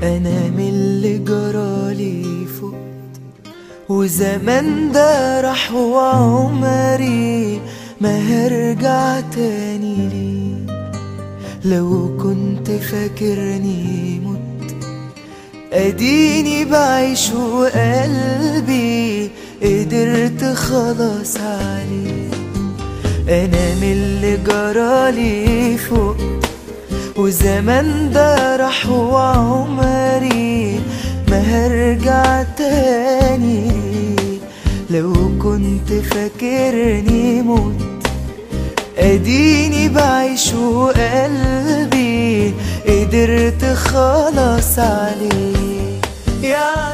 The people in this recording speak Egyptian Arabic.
انا من اللي جرالي فوت وزمان ده راح وعمري ما هرجع تاني ليه لو كنت فاكرني مت اديني بعيش وقلبي قدرت خلاص عليه انا من اللي جرالي فوق وزمان ده راح وعمري ما هرجع تاني لو كنت فاكرني موت اديني بعيش وقلبي قدرت خلاص عليه يا